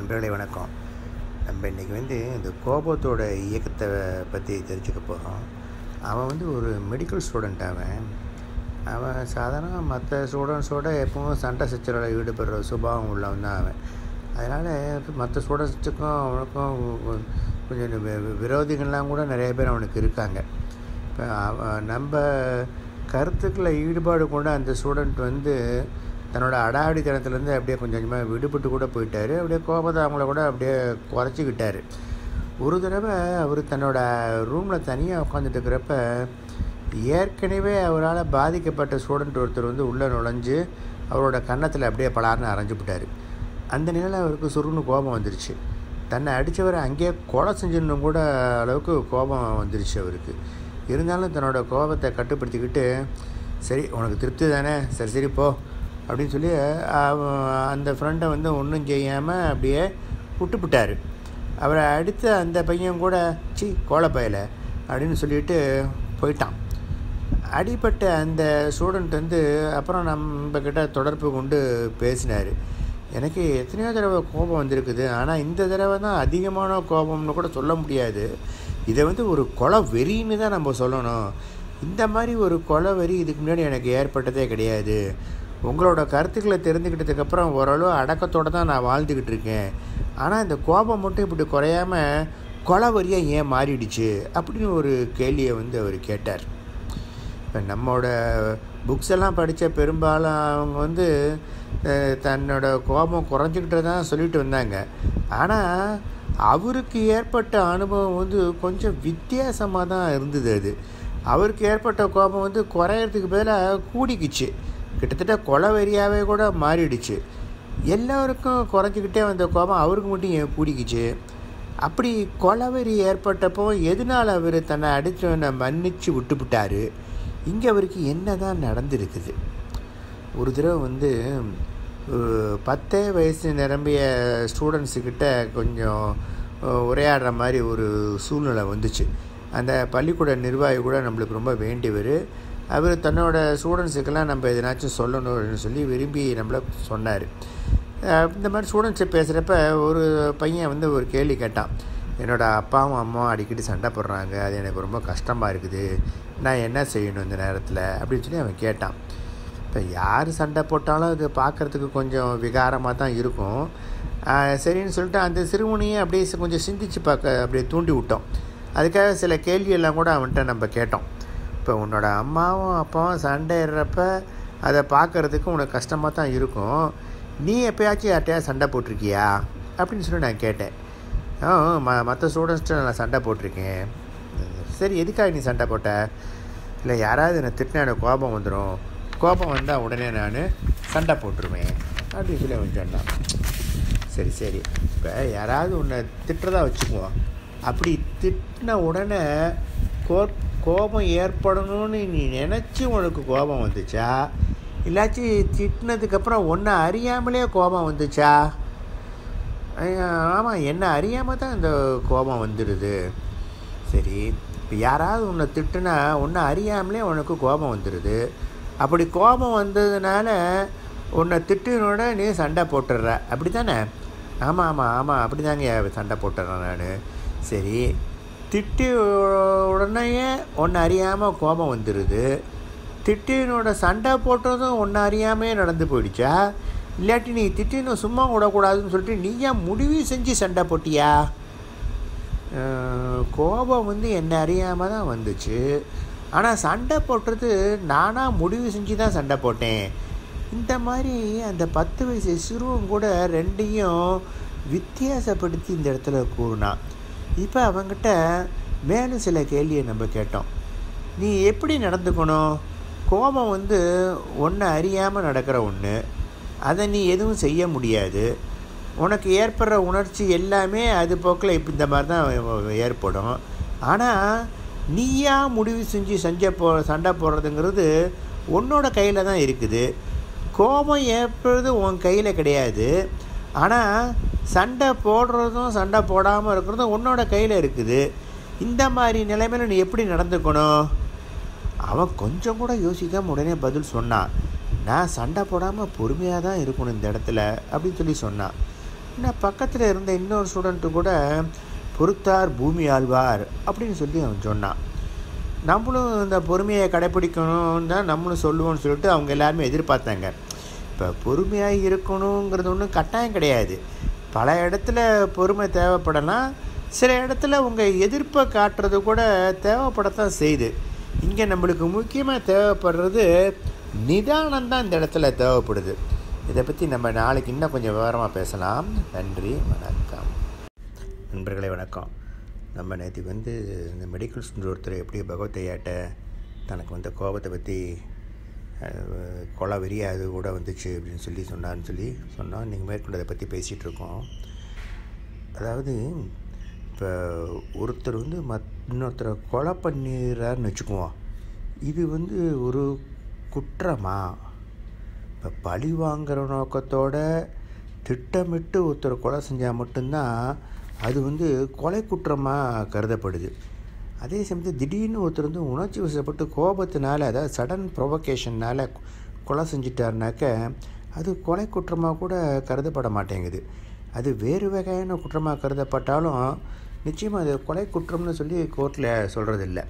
நண்பர்களே வணக்கம் நம்ம இன்றைக்கி வந்து இந்த கோபத்தோட இயக்கத்தை பற்றி தெரிஞ்சுக்க போகிறோம் அவன் வந்து ஒரு மெடிக்கல் ஸ்டூடெண்ட் அவன் அவன் சாதாரண மற்ற ஸ்டூடெண்ட்ஸோட எப்பவும் சண்டை சச்சரவில் ஈடுபடுற சுபாவம் உள்ளவன் தான் அவன் அதனால் மற்ற ஸ்டூடெண்ட்ஸுக்கும் அவனுக்கும் கொஞ்சம் வி- வி- விரோதிகள்லாம் கூட நிறைய பேர் அவனுக்கு இருக்காங்க இப்போ அவன் நம்ம கருத்துக்களை ஈடுபாடு கொண்ட அந்த ஸ்டூடெண்ட் வந்து தன்னோட அடாவடித்தனத்துலேருந்து அப்படியே கொஞ்சம் கொஞ்சமாக விடுபட்டு கூட போயிட்டார் அப்படியே கோபத்தை அவங்கள கூட அப்படியே குறைச்சிக்கிட்டாரு ஒரு தடவை அவர் தன்னோட ரூமில் தனியாக உட்காந்துட்டு இருக்கிறப்ப ஏற்கனவே அவரால் பாதிக்கப்பட்ட ஸ்டூடெண்ட் ஒருத்தர் வந்து உள்ளே நுழைஞ்சு அவரோட கன்னத்தில் அப்படியே பலார்னு அரைஞ்சு விட்டார் அந்த நிலையில் அவருக்கு சுருன்னு கோபம் வந்துருச்சு தன்னை அடித்தவரை அங்கேயே கொலை செஞ்சிடணும் கூட அளவுக்கு கோபம் வந்துருச்சு அவருக்கு இருந்தாலும் தன்னோட கோபத்தை கட்டுப்படுத்திக்கிட்டு சரி உனக்கு திருப்தி தானே சரி சரி போ அப்படின்னு சொல்லி அவன் அந்த ஃப்ரெண்டை வந்து ஒன்றும் செய்யாமல் அப்படியே விட்டுப்புட்டார் அவரை அடுத்த அந்த பையன் கூட சி கோலப்பயலை அப்படின்னு சொல்லிட்டு போயிட்டான் அடிப்பட்ட அந்த ஸ்டூடெண்ட் வந்து அப்புறம் நம்ம கிட்ட தொடர்பு கொண்டு பேசினார் எனக்கு எத்தனையோ தடவை கோபம் வந்திருக்குது ஆனால் இந்த தடவை தான் அதிகமான கோபம்னு கூட சொல்ல முடியாது இதை வந்து ஒரு கொலை வெறின்னு தான் நம்ம சொல்லணும் இந்த மாதிரி ஒரு கொலை வெறி இதுக்கு முன்னாடி எனக்கு ஏற்பட்டதே கிடையாது உங்களோட கருத்துக்களை தெரிஞ்சுக்கிட்டதுக்கப்புறம் ஓரளவு அடக்கத்தோடு தான் நான் வாழ்ந்துக்கிட்டு இருக்கேன் ஆனால் இந்த கோபம் மட்டும் இப்படி குறையாமல் கொலை வரியாக ஏன் மாறிடுச்சு அப்படின்னு ஒரு கேள்வியை வந்து அவர் கேட்டார் இப்போ நம்மளோட புக்ஸ் எல்லாம் படித்த பெரும்பாலும் அவங்க வந்து அஹ், தன்னோட கோபம் குறைஞ்சிக்கிட்டு தான் சொல்லிட்டு வந்தாங்க ஆனால் அவருக்கு ஏற்பட்ட அனுபவம் வந்து கொஞ்சம் வித்தியாசமாக தான் இருந்தது அது அவருக்கு ஏற்பட்ட கோபம் வந்து குறையறதுக்கு பதிலாக கூடிக்குச்சு கிட்டத்தட்ட கொலை வெறியாகவே கூட மாறிடுச்சு எல்லாருக்கும் குறைஞ்சிக்கிட்டே வந்த கோபம் அவருக்கு மட்டும் ஏன் கூடிக்குச்சு அப்படி கொலவெறி ஏற்பட்டப்போ எதனால் அவர் தன்னை அடித்தவனை மன்னிச்சு விட்டுவிட்டாரு இங்கே அவருக்கு என்ன தான் நடந்திருக்குது ஒரு தடவை வந்து அஹ், பத்தே வயசு நிரம்பிய ஸ்டூடெண்ட்ஸுக்கிட்ட கொஞ்சம் அஹ், உரையாடுற மாதிரி ஒரு சூழ்நிலை வந்துச்சு அந்த பள்ளிக்கூட நிர்வாகி கூட நம்மளுக்கு ரொம்ப வேண்டியவர் அவர் தன்னோட ஸ்டூடெண்ட்ஸுக்கெல்லாம் நம்ம எதனாச்சும் சொல்லணும் அப்படின்னு சொல்லி விரும்பி நம்மளை சொன்னார் அஹ் இந்த மாதிரி ஸ்டூடெண்ட்ஸை பேசுகிறப்ப ஒரு பையன் வந்து ஒரு கேள்வி கேட்டான் என்னோடய அப்பாவும் அம்மாவும் அடிக்கடி சண்டை போடுறாங்க அது எனக்கு ரொம்ப கஷ்டமாக இருக்குது நான் என்ன செய்யணும் இந்த நேரத்தில் அப்படின்னு சொல்லி அவன் கேட்டான் இப்போ யார் சண்டை போட்டாலும் அது பார்க்குறதுக்கு கொஞ்சம் விகாரமாக தான் இருக்கும் அஹ் சரின்னு சொல்லிட்டு அந்த சிறுவனையே அப்படியே சி- கொஞ்சம் சிந்திச்சு பார்க்க அப்படியே தூண்டி விட்டோம் அதுக்காக சில கேள்வியெல்லாம் கூட அவன்கிட்ட நம்ம கேட்டோம் இப்போ உன்னோட அம்மாவும் அப்பாவும் சண்டையிடுறப்ப அதை பார்க்குறதுக்கு உனக்கு கஷ்டமாக தான் இருக்கும் நீ எப்பயாச்சும் யார்ட்டையா சண்டை போட்டிருக்கியா அப்படின்னு சொல்லி நான் கேட்டேன் ஆ ம மற்ற ஸ்டூடெண்ட்ஸ்ட்டு நான் சண்டை போட்டிருக்கேன் சரி எதுக்காக நீ சண்டை போட்ட இல்லை யாராவது என்னை திட்டினா எனக்கு கோபம் வந்துடும் கோபம் வந்தால் உடனே நான் சண்டை போட்டுருவேன் அப்படின்னு சொல்லி அவன் சொன்னான் சரி சரி இப்போ யாராவது உன்னை திட்டுறதா வச்சுக்குவோம் அப்படி திட்டின உடனே கோ கோபம் ஏற்படணும்னு நீ நினச்சி உனக்கு கோபம் வந்துச்சா இல்லாச்சி திட்டினதுக்கப்புறம் ஒன்றை அறியாமலே கோபம் வந்துச்சா ஆமாம் என்ன அறியாமல் தான் இந்த கோபம் வந்துடுது சரி இப்போ யாராவது உன்னை திட்டுனா உன்னை அறியாமலே உனக்கு கோபம் வந்துடுது அப்படி கோபம் வந்ததுனால உன்னை திட்டினோட நீ சண்டை போட்டுடுற அப்படி தானே ஆமாம் ஆமாம் ஆமாம் அப்படி தாங்க சண்டை போட்டுறேன் நான் சரி திட்டி உடனேயே ஒன்று அறியாமல் கோபம் வந்துடுது திட்டினோட சண்டை போட்டதும் ஒன்று அறியாமே நடந்து போயிடுச்சா இல்லாட்டி நீ திட்டின்னு சும்மா விடக்கூடாதுன்னு சொல்லிட்டு நீ ஏன் முடிவு செஞ்சு சண்டை போட்டியா அஹ், கோபம் வந்து என்ன அறியாமல் தான் வந்துச்சு ஆனால் சண்டை போட்டுறது நானாக முடிவு செஞ்சு தான் சண்டை போட்டேன் இந்த மாதிரி அந்த பத்து வயசு சிறுவன் கூட ரெண்டையும் வித்தியாசப்படுத்தி இந்த இடத்துல கூறினான் இப்போ அவங்கிட்ட மேலும் சில கேள்வியை நம்ம கேட்டோம் நீ எப்படி நடந்துக்கணும் கோபம் வந்து ஒன்று அறியாமல் நடக்கிற ஒன்று அதை நீ எதுவும் செய்ய முடியாது உனக்கு ஏற்படுற உணர்ச்சி எல்லாமே அது போக்கில் இப்போ இந்த மாதிரி தான் ஏற்படும் ஆனால் நீயா முடிவு செஞ்சு செஞ்ச போ சண்டை போடுறதுங்கிறது உன்னோட கையில் தான் இருக்குது கோபம் ஏற்படுறது உன் கையில் கிடையாது ஆனால் சண்டை போடுறதும் சண்டை போடாமல் இருக்கிறதும் உன்னோட கையில் இருக்குது இந்த மாதிரி நிலைமையில் நீ எப்படி நடந்துக்கணும் அவன் கொஞ்சம் கூட யோசிக்காம உடனே பதில் சொன்னான் நான் சண்டை போடாமல் பொறுமையாக தான் இருக்கணும் இந்த இடத்துல அப்படின்னு சொல்லி சொன்னான் இன்னும் பக்கத்தில் இருந்த இன்னொரு ஸ்டூடெண்ட்டு கூட பொறுத்தார் பூமி ஆழ்வார் அப்படின்னு சொல்லி அவன் சொன்னான் நம்மளும் இந்த பொறுமையை கடைப்பிடிக்கணும் தான் நம்மளும் சொல்லுவோம்னு சொல்லிட்டு அவங்க எல்லாருமே எதிர்பார்த்தாங்க இப்போ பொறுமையாக இருக்கணுங்கிறது ஒன்றும் கட்டாயம் கிடையாது பல இடத்துல பொறுமை தேவைப்படலாம் சில இடத்துல உங்கள் எதிர்ப்பை காட்டுறது கூட தேவைப்படத்தான் செய்யுது இங்கே நம்மளுக்கு முக்கியமாக தேவைப்படுறது நிதானம் தான் இந்த இடத்துல தேவைப்படுது இதை பற்றி நம்ம நாளைக்கு இன்னும் கொஞ்சம் விவரமாக பேசலாம் நன்றி வணக்கம் நண்பர்களே வணக்கம் நம்ம நேற்றுக்கு வந்து இந்த மெடிக்கல் ஸ்டூடெண்ட் ஒருத்தர் எப்படி பகவத் ஐயாட்ட தனக்கு வந்த கோபத்தை பற்றி கொலை வெறியா அது கூட வந்துச்சு அப்படின்னு சொல்லி சொன்னார்னு சொல்லி சொன்னோம் நீங்கள் மேற்கொண்டு அதை பற்றி பேசிகிட்டு இருக்கோம் அதாவது இப்போ ஒருத்தர் வந்து மத் இன்னொருத்தரை கொலை பண்ணிடுறாருன்னு வச்சுக்குவோம் இது வந்து ஒரு குற்றமா இப்போ பழி வாங்குகிற நோக்கத்தோட திட்டமிட்டு ஒருத்தர் கொலை செஞ்சால் மட்டும்தான் அது வந்து கொலை குற்றமாக கருதப்படுது அதே சமயத்தில் திடீர்னு ஒருத்தர் வந்து உணர்ச்சி வசப்பட்டு கோபத்தினால அதாவது சடன் ப்ரொவகேஷன்னால் கொலை செஞ்சிட்டாருனாக்க அது கொலை குற்றமாக கூட கருதப்பட மாட்டேங்குது அது வேறு வகையான குற்றமாக கருதப்பட்டாலும் நிச்சயமாக அது கொலை குற்றம்னு சொல்லி கோர்ட்டில் சொல்கிறதில்ல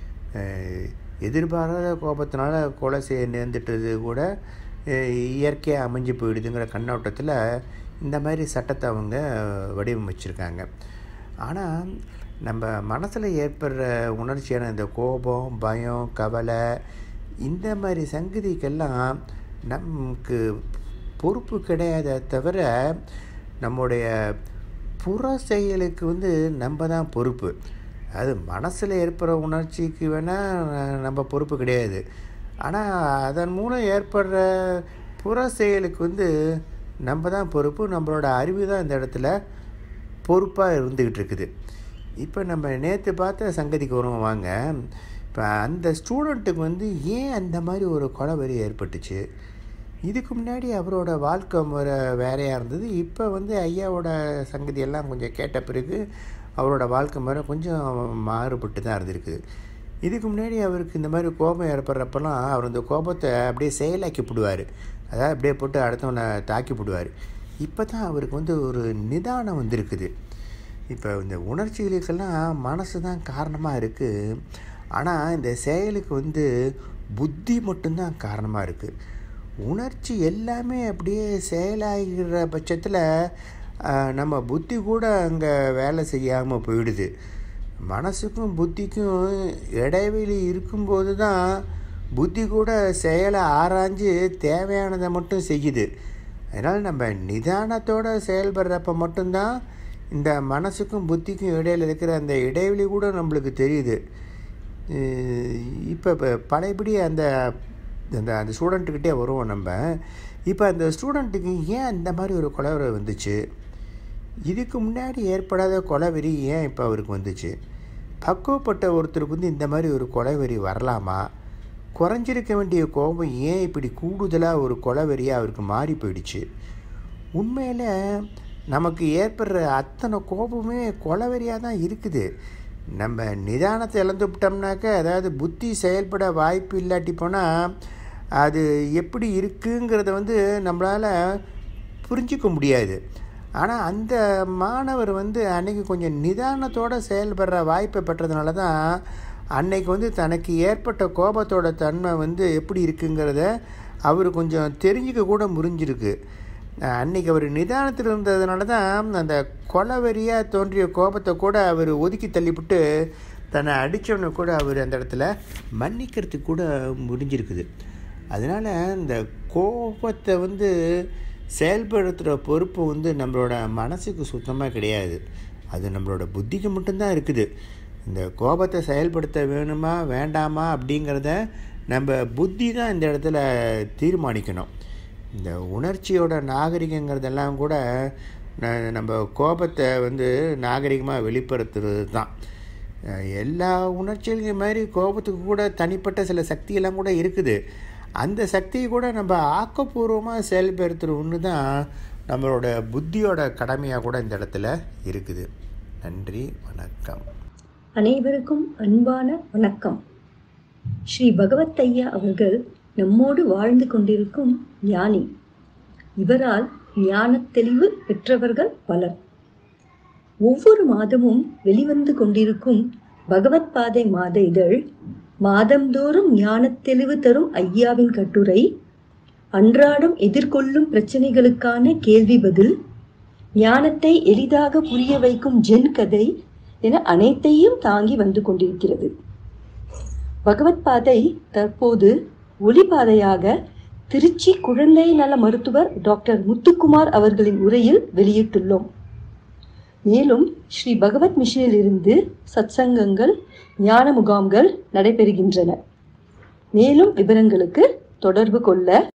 எதிர்பாராத கோபத்தினால கொலை செய்ய நேர்ந்துட்டது கூட இயற்கையாக அமைஞ்சு போயிடுதுங்கிற கண்ணோட்டத்தில் இந்த மாதிரி சட்டத்தை அவங்க வடிவமைச்சிருக்காங்க ஆனால் நம்ம மனசில் ஏற்படுற உணர்ச்சியான இந்த கோபம் பயம் கவலை இந்த மாதிரி சங்கதிக்கெல்லாம் நமக்கு பொறுப்பு கிடையாத தவிர நம்முடைய புற செயலுக்கு வந்து நம்ம தான் பொறுப்பு அது மனசில் ஏற்படுற உணர்ச்சிக்கு வேணால் நம்ம பொறுப்பு கிடையாது ஆனால் அதன் மூலம் ஏற்படுற புற செயலுக்கு வந்து நம்ம தான் பொறுப்பு நம்மளோட அறிவு தான் இந்த இடத்துல பொறுப்பாக இருந்துக்கிட்டு இருக்குது இப்போ நம்ம நேற்று பார்த்த சங்கதிக்கு வருவோம் வாங்க இப்போ அந்த ஸ்டூடெண்ட்டுக்கு வந்து ஏன் அந்த மாதிரி ஒரு கொலவெறி ஏற்பட்டுச்சு இதுக்கு முன்னாடி அவரோட வாழ்க்கை முறை வேறையாக இருந்தது இப்போ வந்து ஐயாவோட சங்கதி எல்லாம் கொஞ்சம் கேட்ட பிறகு அவரோட வாழ்க்கை முறை கொஞ்சம் மாறுபட்டு தான் இருந்திருக்கு இதுக்கு முன்னாடி அவருக்கு இந்த மாதிரி கோபம் ஏற்படுறப்பெல்லாம் அவர் இந்த கோபத்தை அப்படியே செயலாக்கி விடுவார் அதாவது அப்படியே போட்டு அடுத்தவனை தாக்கி விடுவார் இப்போ தான் அவருக்கு வந்து ஒரு நிதானம் வந்திருக்குது இப்போ இந்த உணர்ச்சிகளுக்கெல்லாம் மனசு தான் காரணமாக இருக்குது ஆனால் இந்த செயலுக்கு வந்து புத்தி மட்டும்தான் காரணமாக இருக்குது உணர்ச்சி எல்லாமே அப்படியே செயலாகிற பட்சத்தில் நம்ம புத்தி கூட அங்கே வேலை செய்யாமல் போயிடுது மனசுக்கும் புத்திக்கும் இடைவெளி இருக்கும்போது தான் புத்தி கூட செயலை ஆராய்ஞ்சு தேவையானதை மட்டும் செய்யுது அதனால் நம்ம நிதானத்தோடு செயல்படுறப்ப மட்டும்தான் இந்த மனசுக்கும் புத்திக்கும் இடையில் இருக்கிற அந்த இடைவெளி கூட நம்மளுக்கு தெரியுது இப்போ இப்போ பழையபடி அந்த அந்த அந்த ஸ்டூடெண்ட்டுக்கிட்டே வருவோம் நம்ம இப்போ அந்த ஸ்டூடெண்ட்டுக்கு ஏன் அந்த மாதிரி ஒரு கொலவரை வந்துச்சு இதுக்கு முன்னாடி ஏற்படாத கொலவெறி ஏன் இப்போ அவருக்கு வந்துச்சு பக்குவப்பட்ட ஒருத்தருக்கு வந்து இந்த மாதிரி ஒரு கொலைவெறி வரலாமா குறைஞ்சிருக்க வேண்டிய கோபம் ஏன் இப்படி கூடுதலாக ஒரு கொலைவெறியாக அவருக்கு மாறி போயிடுச்சு உண்மையில் நமக்கு ஏற்படுற அத்தனை கோபமே கொலவெறியாக தான் இருக்குது நம்ம நிதானத்தை இழந்து விட்டோம்னாக்க அதாவது புத்தி செயல்பட வாய்ப்பு இல்லாட்டி போனால் அது எப்படி இருக்குங்கிறத வந்து நம்மளால் புரிஞ்சிக்க முடியாது ஆனால் அந்த மாணவர் வந்து அன்றைக்கி கொஞ்சம் நிதானத்தோடு செயல்படுற வாய்ப்பை பெற்றதுனால தான் அன்னைக்கு வந்து தனக்கு ஏற்பட்ட கோபத்தோட தன்மை வந்து எப்படி இருக்குங்கிறத அவர் கொஞ்சம் தெரிஞ்சிக்க கூட முடிஞ்சிருக்கு அன்றைக்கி அவர் நிதானத்தில் இருந்ததுனால தான் அந்த கொலவெறியாக தோன்றிய கோபத்தை கூட அவர் ஒதுக்கி தள்ளிவிட்டு தன்னை அடித்தவனை கூட அவர் அந்த இடத்துல மன்னிக்கிறதுக்கு கூட முடிஞ்சிருக்குது அதனால் இந்த கோபத்தை வந்து செயல்படுத்துகிற பொறுப்பு வந்து நம்மளோட மனசுக்கு சுத்தமாக கிடையாது அது நம்மளோட புத்திக்கு மட்டும்தான் இருக்குது இந்த கோபத்தை செயல்படுத்த வேணுமா வேண்டாமா அப்படிங்கிறத நம்ம புத்தி தான் இந்த இடத்துல தீர்மானிக்கணும் இந்த உணர்ச்சியோட நாகரிகங்கிறதெல்லாம் கூட நம்ம கோபத்தை வந்து நாகரிகமாக வெளிப்படுத்துறது தான் எல்லா உணர்ச்சிகள் மாதிரி கோபத்துக்கு கூட தனிப்பட்ட சில சக்தியெல்லாம் கூட இருக்குது அந்த சக்தியை கூட நம்ம ஆக்கப்பூர்வமாக செயல்படுத்துகிற ஒன்று தான் நம்மளோட புத்தியோட கடமையாக கூட இந்த இடத்துல இருக்குது நன்றி வணக்கம் அனைவருக்கும் அன்பான வணக்கம் ஸ்ரீ பகவத் ஐயா அவர்கள் நம்மோடு வாழ்ந்து கொண்டிருக்கும் ஞானி இவரால் ஞானத் தெளிவு பெற்றவர்கள் பலர் ஒவ்வொரு மாதமும் வெளிவந்து கொண்டிருக்கும் பகவத் பாதை மாத இதழ் மாதந்தோறும் ஞானத் தெளிவு தரும் ஐயாவின் கட்டுரை அன்றாடம் எதிர்கொள்ளும் பிரச்சனைகளுக்கான கேள்வி பதில் ஞானத்தை எளிதாக புரிய வைக்கும் ஜென் கதை என அனைத்தையும் தாங்கி வந்து கொண்டிருக்கிறது பகவத் பாதை தற்போது ஒளிபாதையாக திருச்சி குழந்தை நல மருத்துவர் டாக்டர் முத்துக்குமார் அவர்களின் உரையில் வெளியிட்டுள்ளோம் மேலும் ஸ்ரீ பகவத் மிஷனில் இருந்து சத்சங்கங்கள் ஞான முகாம்கள் நடைபெறுகின்றன மேலும் விவரங்களுக்கு தொடர்பு கொள்ள